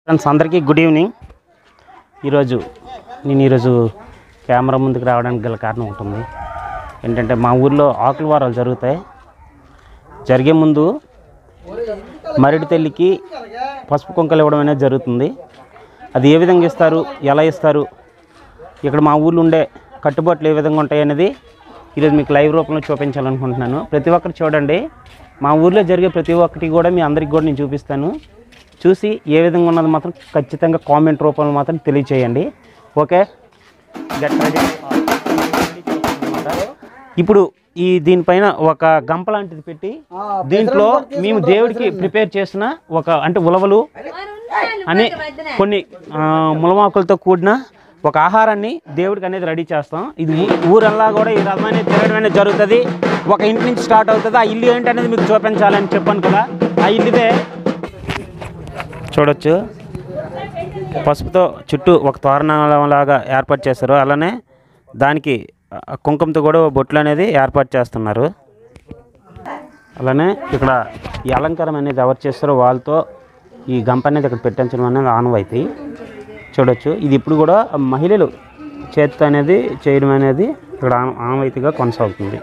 Friends అందరికీ good evening ఈరోజు నేను ఈరోజు కెమెరా ముందుకు రావడానికి గల కారణం ఉంటుంది ఏంటంటే మా ఊర్లో ఆకుల వారాలు జరుగుతాయి జరిగే ముందు మరిడి తల్లికి పసుపు కుంకలు ఇవ్వడం అనేది జరుగుతుంది అది ఏ విధంగా ఇస్తారు ఎలా ఇస్తారు ఇక్కడ మా ఊర్లో ఉండే కట్టుబాట్లు ఏ విధంగా ఉంటాయి అనేది ఈరోజు మీకు లైవ్ రూపంలో చూపించాలనుకుంటున్నాను ప్రతి ఒక్కరు చూడండి మా ఊర్లో జరిగే ప్రతి ఒక్కటి కూడా మీ అందరికి కూడా నేను చూపిస్తాను చూసి ఏ విధంగా ఉన్నది మాత్రం ఖచ్చితంగా కామెంట్ రూపంలో మాత్రం తెలియచేయండి ఓకే Get ready. ఇప్పుడు ఈ దీనిపైన ఒక గంప లాంటిది పెట్టి దీంట్లో మేము దేవుడికి ప్రిపేర్ చేసిన ఒక అంటే ఉలవలు అని కొన్ని ఆ, ములమాకులతో కూడిన ఒక ఆహారాన్ని దేవుడికి అనేది రెడీ చేస్తాం ఇది ఊ- ఊరల్లా కూడా ఈ రథం అనేది తిరగడం అనేది జరుగుతుంది ఒక ఇంటి నుంచి స్టార్ట్ అవుతుంది ఆ ఇల్లు ఏంటి అనేది మీకు చూపించాలని చెప్పాను కదా ఆ ఇల్లుదే చూడొచ్చు పసుపుతో చుట్టూ ఒక తోరణంలాగా ఏర్పాటు చేస్తారు అలానే దానికి ఆ, కుంకుమతో కూడా బొట్లు అనేది ఏర్పాటు చేస్తున్నారు అలానే ఇక్కడ ఈ అలంకారం అనేది ఎవరు చేస్తారో వాళ్ళతో ఈ గంప అనేది ఇక్కడ పెట్టించడం అనేది ఆనవాయితీ చూడొచ్చు ఇది ఇప్పుడు కూడా మహిళలు చేతితో అనేది చేయడం అనేది ఇక్కడ ఆన- ఆనవాయితీగా కొనసాగుతుంది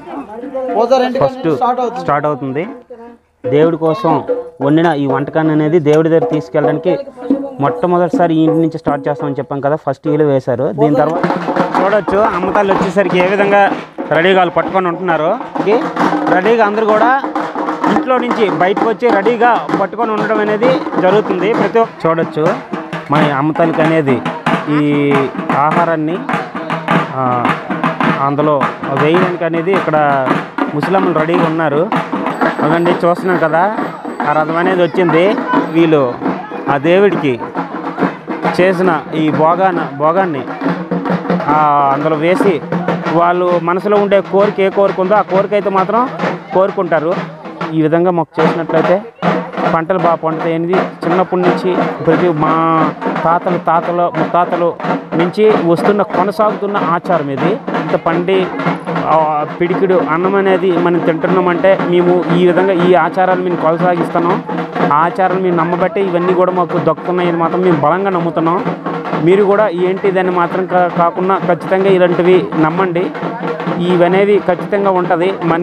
ఫస్ట్ స్టార్ట్ అవుతుంది దేవుడి కోసం వండిన ఈ వంటకాన్ని అనేది దేవుడి దగ్గర తీసుకెళ్ళడానికి మొట్టమొదటిసారి ఈ ఇంటి నుంచి స్టార్ట్ చేస్తామని చెప్పాం కదా ఫస్ట్ వీళ్ళు వేశారు దీని తర్వాత చూడొచ్చు అమ్మకాలు వచ్చేసరికి ఏ విధంగా రెడీగా వాళ్ళు పట్టుకొని ఉంటున్నారు ఇది రెడీగా అందరూ కూడా ఇంట్లో నుంచి బయటకు వచ్చి రెడీగా పట్టుకొని ఉండడం అనేది జరుగుతుంది ప్రతి ఒక్క చూడొచ్చు మన అమ్మతానికి అనేది ఈ ఆహారాన్ని ఆ, అందులో వేయడానికి అనేది ఇక్కడ ముస్లింలు రెడీగా ఉన్నారు అదండి చూస్తున్నాం కదా ఆ రథం అనేది వచ్చింది వీళ్ళు ఆ దేవుడికి చేసిన ఈ భోగాన భోగాన్ని ఆ, అందులో వేసి వాళ్ళు మనసులో ఉండే కోరిక ఏ కోరిక ఉందో ఆ కోరిక అయితే మాత్రం కోరుకుంటారు ఈ విధంగా మాకు చేసినట్లయితే పంటలు బాగా పండుతాయి అనేది చిన్నప్పటి నుంచి ప్రతి మా తాతలు తాతలు ముత్తాతలు నుంచి వస్తున్న కొనసాగుతున్న ఆచారం ఇది ఇంత పండి ఆ, పిడికిడు అన్నం అనేది మనం తింటున్నామంటే మేము ఈ విధంగా ఈ ఆచారాలు మేము కొనసాగిస్తున్నాం ఆ ఆచారాలు మేము నమ్మబట్టే ఇవన్నీ కూడా మాకు దక్కుతున్నాయని మాత్రం మేము బలంగా నమ్ముతున్నాం మీరు కూడా ఏంటి దాన్ని మాత్రం కా- కాకుండా ఖచ్చితంగా ఇలాంటివి నమ్మండి ఇవనేవి ఖచ్చితంగా ఉంటుంది మన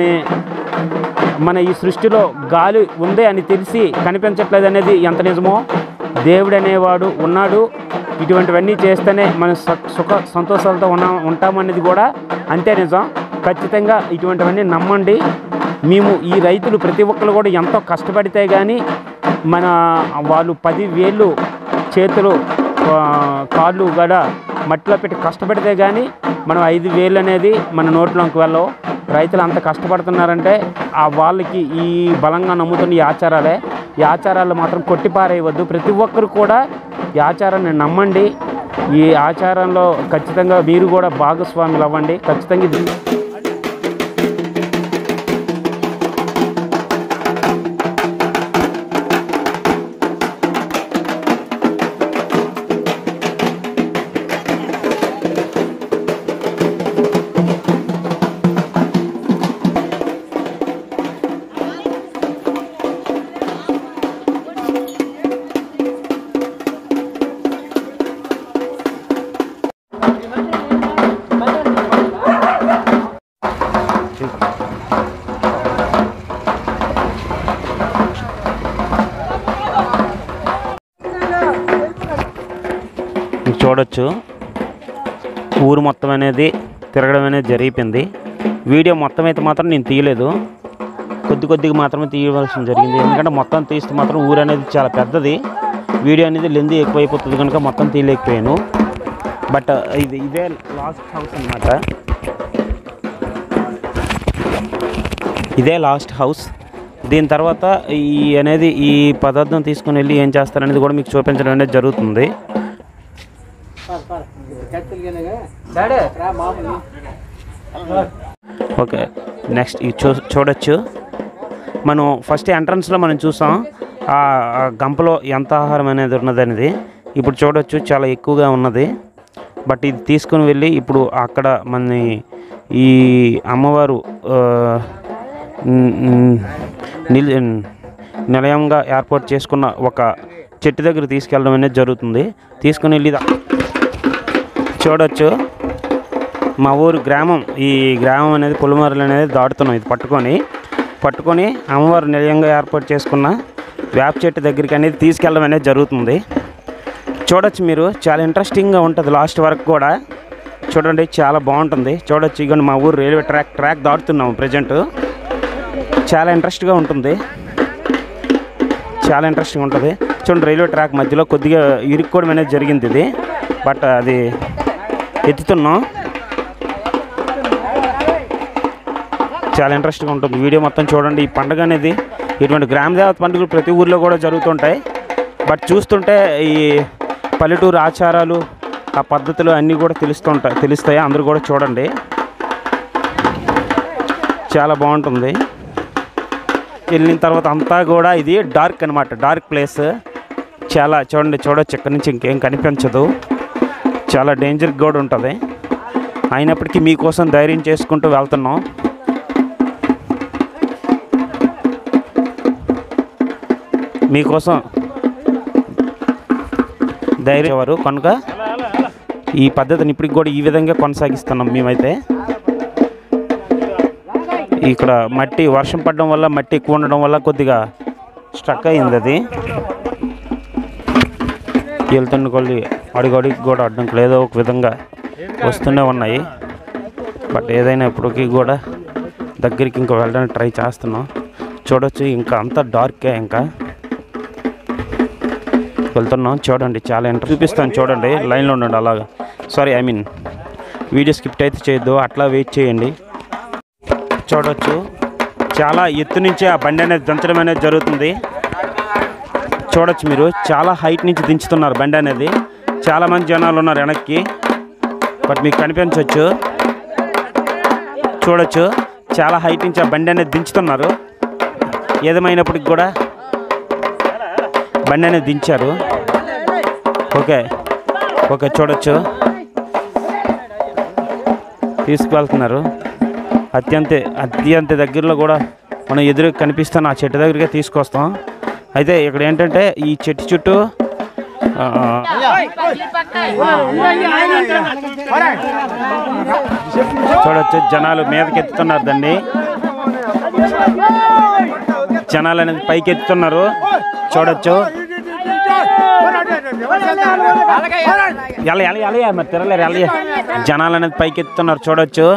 మన ఈ సృష్టిలో గాలి ఉంది అని తెలిసి కనిపించట్లేదు అనేది ఎంత నిజమో దేవుడు అనేవాడు ఉన్నాడు ఇటువంటివన్నీ చేస్తేనే మన స- సుఖ సంతోషాలతో ఉన్నా ఉంటామనేది కూడా అంతే నిజం ఖచ్చితంగా ఇటువంటివన్నీ నమ్మండి మేము ఈ రైతులు ప్రతి ఒక్కరు కూడా ఎంతో కష్టపడితే కానీ మన వాళ్ళు పది వేళ్ళు చేతులు ఆ, కాళ్ళు కూడా మట్టిలో పెట్టి కష్టపడితే కానీ మనం ఐదు వేలు అనేది మన నోట్లోకి వెళ్ళవు రైతులు అంత కష్టపడుతున్నారంటే ఆ వాళ్ళకి ఈ బలంగా నమ్ముతున్న ఈ ఆచారాలే ఈ ఆచారాలు మాత్రం కొట్టిపారేయవద్దు ప్రతి ఒక్కరు కూడా ఈ ఆచారాన్ని నమ్మండి ఈ ఆచారంలో ఖచ్చితంగా మీరు కూడా భాగస్వాములు అవ్వండి ఖచ్చితంగా ఇది మీరు చూడొచ్చు ఊరు మొత్తం అనేది తిరగడం అనేది జరిగిపోయింది వీడియో మొత్తం అయితే మాత్రం నేను తీయలేదు కొద్ది కొద్దిగా మాత్రమే తీయవలసి జరిగింది ఎందుకంటే మొత్తం తీస్తే మాత్రం ఊరు అనేది చాలా పెద్దది వీడియో అనేది లెంది ఎక్కువైపోతుంది కనుక మొత్తం తీయలేకపోయాను బట్ ఇది ఇదే లాస్ట్ హౌస్ అన్నమాట ఇదే లాస్ట్ హౌస్ దీని తర్వాత ఈ అనేది ఈ పదార్థం తీసుకుని వెళ్ళి ఏం చేస్తారనేది కూడా మీకు చూపించడం అనేది జరుగుతుంది ఓకే నెక్స్ట్ ఇది చూ చూడొచ్చు మనం ఫస్ట్ ఎంట్రన్స్లో మనం చూసాం ఆ ఆ గంపలో ఎంత ఆహారం అనేది ఉన్నది అనేది ఇప్పుడు చూడొచ్చు చాలా ఎక్కువగా ఉన్నది బట్ ఇది తీసుకుని వెళ్ళి ఇప్పుడు అక్కడ మన ఈ అమ్మవారు ఆ, న్- న్- నిల్ నిలయంగా ఏర్పాటు చేసుకున్న ఒక చెట్టు దగ్గర తీసుకెళ్ళడం అనేది జరుగుతుంది తీసుకుని వెళ్ళి దా- చూడొచ్చు మా ఊరు గ్రామం ఈ గ్రామం అనేది పులిమరలు అనేది దాటుతున్నాం ఇది పట్టుకొని పట్టుకొని అమ్మవారు నిలయంగా ఏర్పాటు చేసుకున్న వేప చెట్టు దగ్గరికి అనేది తీసుకెళ్ళడం అనేది జరుగుతుంది చూడొచ్చు మీరు చాలా ఇంట్రెస్టింగ్గా ఉంటుంది లాస్ట్ వరకు కూడా చూడండి చాలా బాగుంటుంది చూడొచ్చు ఇక మా ఊరు రైల్వే ట్రాక్ ట్రాక్ దాటుతున్నాము ప్రజెంట్ చాలా ఇంట్రెస్ట్గా ఉంటుంది చాలా ఇంట్రెస్టింగ్ ఉంటుంది చూడండి రైల్వే ట్రాక్ మధ్యలో కొద్దిగా ఇరుక్కోవడం అనేది జరిగింది ఇది బట్ అది ఎత్తుతున్నాం చాలా ఇంట్రెస్టింగ్ ఉంటుంది వీడియో మొత్తం చూడండి ఈ పండుగ అనేది ఇటువంటి గ్రామ దేవత పండుగలు ప్రతి ఊర్లో కూడా జరుగుతుంటాయి బట్ చూస్తుంటే ఈ పల్లెటూరు ఆచారాలు ఆ పద్ధతులు అన్నీ కూడా తెలుస్తుంటాయి తెలుస్తాయి అందరూ కూడా చూడండి చాలా బాగుంటుంది వెళ్ళిన తర్వాత అంతా కూడా ఇది డార్క్ అనమాట డార్క్ ప్లేస్ చాలా చూడండి చూడొచ్చు ఇక్కడ నుంచి ఇంకేం కనిపించదు చాలా డేంజర్ కూడా ఉంటుంది అయినప్పటికీ మీకోసం ధైర్యం చేసుకుంటూ వెళ్తున్నాం మీకోసం ధైర్యం వారు కనుక ఈ పద్ధతిని ఇప్పటికి కూడా ఈ విధంగా కొనసాగిస్తున్నాం మేమైతే ఇక్కడ మట్టి వర్షం పడడం వల్ల మట్టి ఎక్కువ ఉండడం వల్ల కొద్దిగా స్ట్రక్ అయింది అది వెళ్తున్న కొద్ది అడుగడికి కూడా అడ్డంకులు ఏదో ఒక విధంగా వస్తూనే ఉన్నాయి బట్ ఏదైనా ఇప్పటికీ కూడా దగ్గరికి ఇంకా వెళ్ళడానికి ట్రై చేస్తున్నాం చూడొచ్చు ఇంకా అంతా డార్కే ఇంకా వెళ్తున్నాం చూడండి చాలా ఇంట్రెస్ట్ చూపిస్తాను చూడండి లైన్లో ఉండండి అలాగా sorry I mean video skip అయితే చేయొద్దు అట్లా వెయిట్ చేయండి చూడొచ్చు చాలా ఎత్తు నుంచి ఆ బండి అనేది దించడం అనేది జరుగుతుంది చూడొచ్చు మీరు చాలా హైట్ నుంచి దించుతున్నారు బండి అనేది చాలా మంది జనాలు ఉన్నారు వెనక్కి బట్ మీకు కనిపించవచ్చు చూడొచ్చు చాలా హైట్ నుంచి ఆ బండి అనేది దించుతున్నారు ఏదేమైనప్పటికి కూడా బండి అనేది దించారు ఓకే ఓకే చూడొచ్చు తీసుకువెళ్తున్నారు అత్యంత అత్యంత దగ్గరలో కూడా మనం ఎదురు కనిపిస్తున్న ఆ చెట్టు దగ్గరికి తీసుకొస్తాం అయితే ఇక్కడ ఏంటంటే ఈ చెట్టు చుట్టూ ఆ, చూడొచ్చు జనాలు మీదకి ఎత్తుతున్నారు దాన్ని జనాలు అనేది పైకి ఎత్తుతున్నారు చూడొచ్చు ఎల్ల ఎల్ల ఎల్ల మరి తిరగలేరు ఎల్ల జనాలు అనేది పైకి ఎత్తుతున్నారు చూడొచ్చు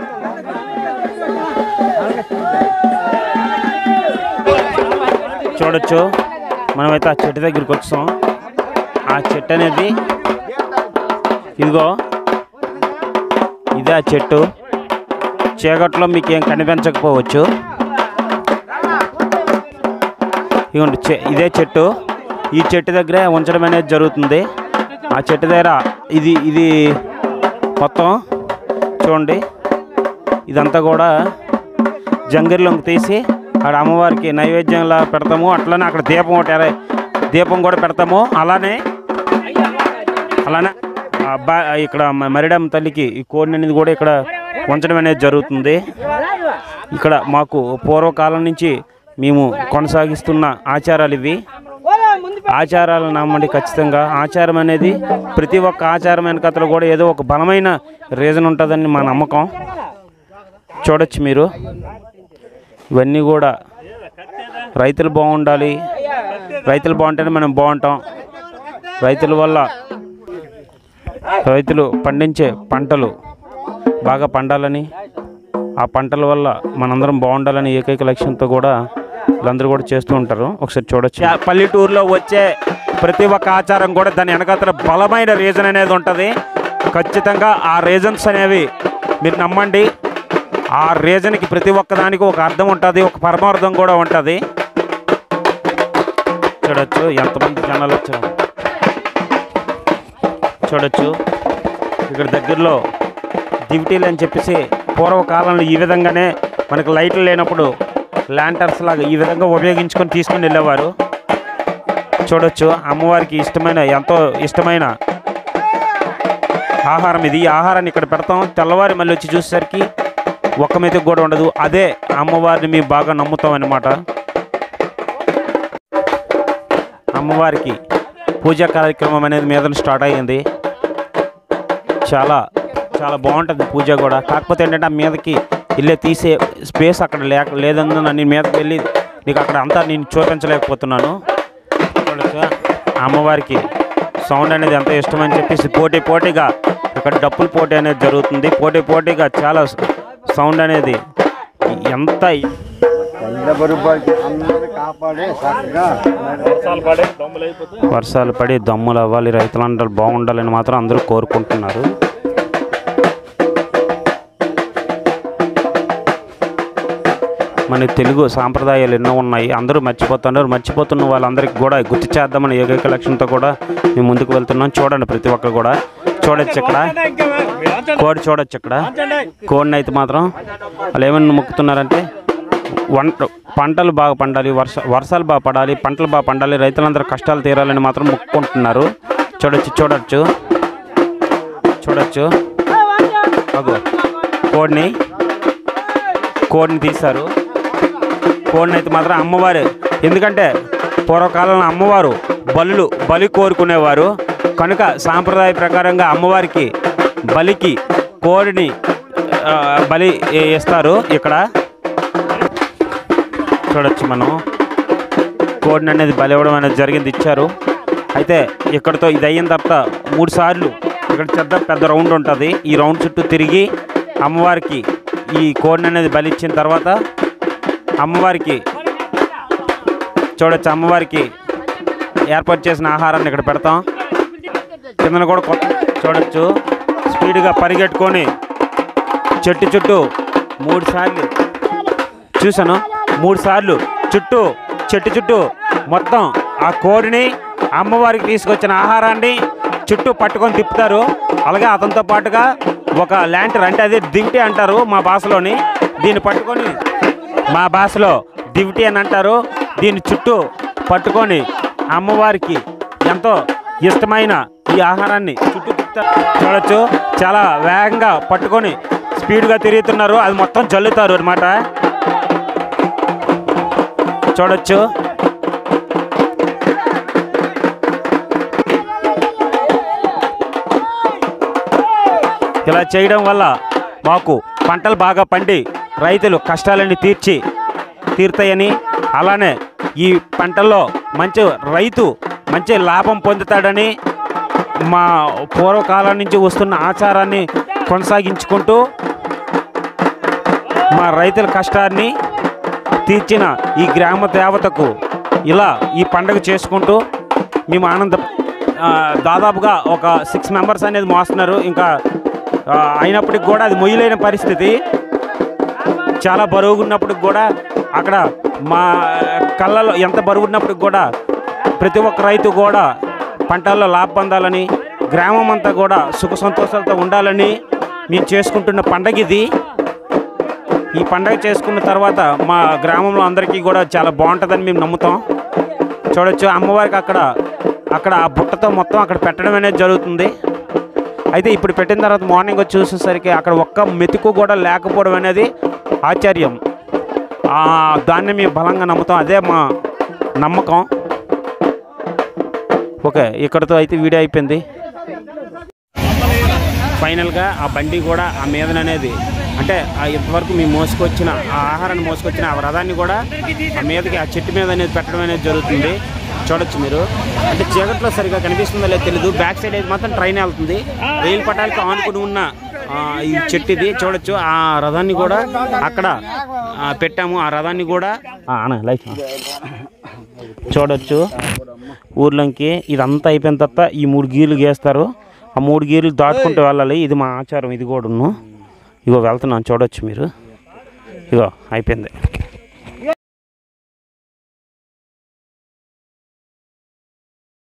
చూడొచ్చు మనమైతే ఆ చెట్టు దగ్గరికి వచ్చాం ఆ చెట్టు అనేది ఇదిగో ఇదే ఆ చెట్టు చీకట్లో మీకు ఏం కనిపించకపోవచ్చు ఇదిగోండి చె- ఇదే చెట్టు ఈ చెట్టు దగ్గరే ఉంచడం అనేది జరుగుతుంది ఆ చెట్టు దగ్గర ఇది ఇది మొత్తం చూడండి ఇదంతా కూడా జంగిర్లోకి తీసి అక్కడ అమ్మవారికి నైవేద్యంలా పెడతాము అట్లనే అక్కడ దీపం ఒకటి ఎర- దీపం కూడా పెడతాము అలానే అలానే ఆ బా ఇక్కడ మ- మరిడమ్మ తల్లికి ఈ కోడిని అనేది కూడా ఇక్కడ ఉంచడం అనేది జరుగుతుంది ఇక్కడ మాకు పూర్వకాలం నుంచి మేము కొనసాగిస్తున్న ఆచారాలు ఇవి ఆచారాలు నమ్మండి ఖచ్చితంగా ఆచారం అనేది ప్రతి ఒక్క ఆచారం వెనకతలో కూడా ఏదో ఒక బలమైన రీజన్ ఉంటుందని మా నమ్మకం చూడొచ్చు మీరు ఇవన్నీ కూడా రైతులు బాగుండాలి రైతులు బాగుంటేనే మనం బాగుంటాం రైతుల వల్ల రైతులు పండించే పంటలు బాగా పండాలని ఆ పంటల వల్ల మనందరం బాగుండాలని ఏకైక లక్ష్యంతో కూడా వీళ్ళందరూ కూడా చేస్తూ ఉంటారు ఒకసారి చూడొచ్చు పల్లెటూరులో వచ్చే ప్రతి ఒక్క ఆచారం కూడా దాని వెనకాతల బలమైన రీజన్ అనేది ఉంటుంది ఖచ్చితంగా ఆ రీజన్స్ అనేవి మీరు నమ్మండి ఆ రీజన్కి ప్రతి ఒక్కదానికి ఒక అర్థం ఉంటుంది ఒక పరమార్థం కూడా ఉంటుంది చూడొచ్చు ఎంతమంది జనాలు వచ్చారు చూడొచ్చు ఇక్కడ దగ్గరలో దివిటీలు అని చెప్పేసి పూర్వకాలంలో ఈ విధంగానే మనకు లైట్లు లేనప్పుడు ల్యాంటర్స్ లాగా ఈ విధంగా ఉపయోగించుకొని తీసుకొని వెళ్ళేవారు చూడొచ్చు అమ్మవారికి ఇష్టమైన ఎంతో ఇష్టమైన ఆహారం ఇది ఈ ఆహారాన్ని ఇక్కడ పెడతాం తెల్లవారి మళ్ళీ వచ్చి చూసేసరికి ఒక్క మెతుకు కూడా ఉండదు అదే అమ్మవారిని మేము బాగా నమ్ముతాం అన్నమాట అమ్మవారికి పూజా కార్యక్రమం అనేది మీద స్టార్ట్ అయ్యింది చాలా చాలా బాగుంటుంది పూజ కూడా కాకపోతే ఏంటంటే ఆ మీదకి వెళ్ళే తీసే స్పేస్ అక్కడ లేక లేదన్న నేను మీదకి వెళ్ళి నీకు అక్కడ అంతా నేను చూపించలేకపోతున్నాను చూడొచ్చు అమ్మవారికి సౌండ్ అనేది ఎంత ఇష్టమని చెప్పేసి పోటీ పోటీగా ఇక్కడ డప్పుల పోటీ అనేది జరుగుతుంది పోటీ పోటీగా చాలా సౌండ్ అనేది ఎంత కాపాడే చక్కగా వర్షాలు పడి దమ్ములు అవ్వాలి రైతులందరూ బాగుండాలని మాత్రం అందరూ కోరుకుంటున్నారు మన తెలుగు సాంప్రదాయాలు ఎన్నో ఉన్నాయి అందరూ మర్చిపోతున్నారు మర్చిపోతున్న వాళ్ళందరికీ కూడా గుర్తు చేద్దామని ఏకైక లక్ష్యంతో కూడా మేము ముందుకు వెళ్తున్నాం చూడండి ప్రతి ఒక్కరు కూడా చూడొచ్చు ఇక్కడ కోడి చూడొచ్చు ఇక్కడ కోడిని అయితే మాత్రం వాళ్ళు ఏమన్నా మొక్కుతున్నారంటే వంట పంటలు బాగా పండాలి వర్ష వర్షాలు బాగా పడాలి పంటలు బాగా పండాలి రైతులందరూ కష్టాలు తీరాలని మాత్రం మొక్కుకుంటున్నారు చూడొచ్చు చూడొచ్చు చూడొచ్చు అగో కోడిని కోడిని తీశారు కోడిని అయితే మాత్రం అమ్మవారు ఎందుకంటే పూర్వకాలంలో అమ్మవారు బలులు బలి కోరుకునేవారు కనుక సాంప్రదాయ ప్రకారంగా అమ్మవారికి బలికి కోడిని ఆ, బలి ఇస్తారు ఇక్కడ చూడొచ్చు మనం కోడిని అనేది బలి ఇవ్వడం అనేది జరిగింది ఇచ్చారు అయితే ఇక్కడతో ఇది అయిన తర్వాత మూడు సార్లు ఇక్కడ పెద్ద పెద్ద రౌండ్ ఉంటుంది ఈ రౌండ్ చుట్టూ తిరిగి అమ్మవారికి ఈ కోడిని అనేది బలి ఇచ్చిన తర్వాత అమ్మవారికి చూడొచ్చు అమ్మవారికి ఏర్పాటు చేసిన ఆహారాన్ని ఇక్కడ పెడతాం కిందన కూడా కొత్త చూడొచ్చు స్పీడ్గా పరిగెట్టుకొని చెట్టు చుట్టూ మూడు సార్లు చూశాను మూడు సార్లు చుట్టూ చెట్టు చుట్టూ మొత్తం ఆ కోడిని అమ్మవారికి తీసుకొచ్చిన ఆహారాన్ని చుట్టూ పట్టుకొని తిప్పుతారు అలాగే అతనితో పాటుగా ఒక ల్యాంటర్ అంటే అదే దివిటి అంటారు మా భాషలోని దీన్ని పట్టుకొని మా భాషలో దివిటి అని అంటారు దీని చుట్టూ పట్టుకొని అమ్మవారికి ఎంతో ఇష్టమైన ఈ ఆహారాన్ని చుట్టూ తిప్పుతారు చూడొచ్చు చాలా వేగంగా పట్టుకొని స్పీడ్గా తిరుగుతున్నారు అది మొత్తం జల్లుతారు అనమాట చూడొచ్చు ఇలా చేయడం వల్ల మాకు పంటలు బాగా పండి రైతులు కష్టాలన్నీ తీర్చి తీరుతాయని అలానే ఈ పంటల్లో మంచి రైతు మంచి లాభం పొందుతాడని మా పూర్వకాలం నుంచి వస్తున్న ఆచారాన్ని కొనసాగించుకుంటూ మా రైతుల కష్టాన్ని తీర్చిన ఈ గ్రామ దేవతకు ఇలా ఈ పండుగ చేసుకుంటూ మేము ఆనంద ఆ, దాదాపుగా ఒక సిక్స్ మెంబర్స్ అనేది మోస్తున్నారు ఇంకా ఆ, అయినప్పటికి కూడా అది మొయ్యలేని పరిస్థితి చాలా బరువుగా ఉన్నప్పటికి కూడా అక్కడ మా కళ్ళలో ఎంత బరువు ఉన్నప్పటికి కూడా ప్రతి ఒక్క రైతు కూడా పంటల్లో లాభ పొందాలని గ్రామం అంతా కూడా సుఖ సంతోషాలతో ఉండాలని మేము చేసుకుంటున్న పండగ ఇది ఈ పండగ చేసుకున్న తర్వాత మా గ్రామంలో అందరికీ కూడా చాలా బాగుంటుందని మేము నమ్ముతాం చూడొచ్చు అమ్మవారికి అక్కడ అక్కడ ఆ బుట్టతో మొత్తం అక్కడ పెట్టడం అనేది జరుగుతుంది అయితే ఇప్పుడు పెట్టిన తర్వాత మార్నింగ్ వచ్చి చూసేసరికి అక్కడ ఒక్క మెతుకు కూడా లేకపోవడం అనేది ఆశ్చర్యం ఆ, దాన్ని మేము బలంగా నమ్ముతాం అదే మా నమ్మకం ఓకే ఇక్కడతో అయితే వీడియో అయిపోయింది ఫైనల్గా ఆ బండి కూడా ఆ మీదన అనేది అంటే ఆ ఇంతవరకు మేము మోసుకొచ్చిన ఆ ఆహారాన్ని మోసుకొచ్చిన ఆ రథాన్ని కూడా ఆ మీదకి ఆ చెట్టు మీద అనేది పెట్టడం అనేది జరుగుతుంది చూడొచ్చు మీరు అంటే చీకట్లో సరిగా కనిపిస్తుందో లేదో తెలీదు బ్యాక్ సైడ్ అయితే మాత్రం ట్రైన్ వెళ్తుంది రైలు పట్టాలకి ఆనుకుని ఉన్న ఆ, ఈ చెట్టు ఇది చూడొచ్చు ఆ రథాన్ని కూడా అక్కడ ఆ, పెట్టాము ఆ రథాన్ని కూడా ఆ, అన్న లైఫ్ చూడొచ్చు ఊర్లోకి ఇదంతా అయిపోయిన తర్వాత ఈ మూడు గీర్లు గీస్తారు ఆ మూడు గీర్లు దాటుకుంటూ వెళ్ళాలి ఇది మా ఆచారం ఇది కూడాను ఇగో వెళ్తున్నాను చూడొచ్చు మీరు ఇగో అయిపోయింది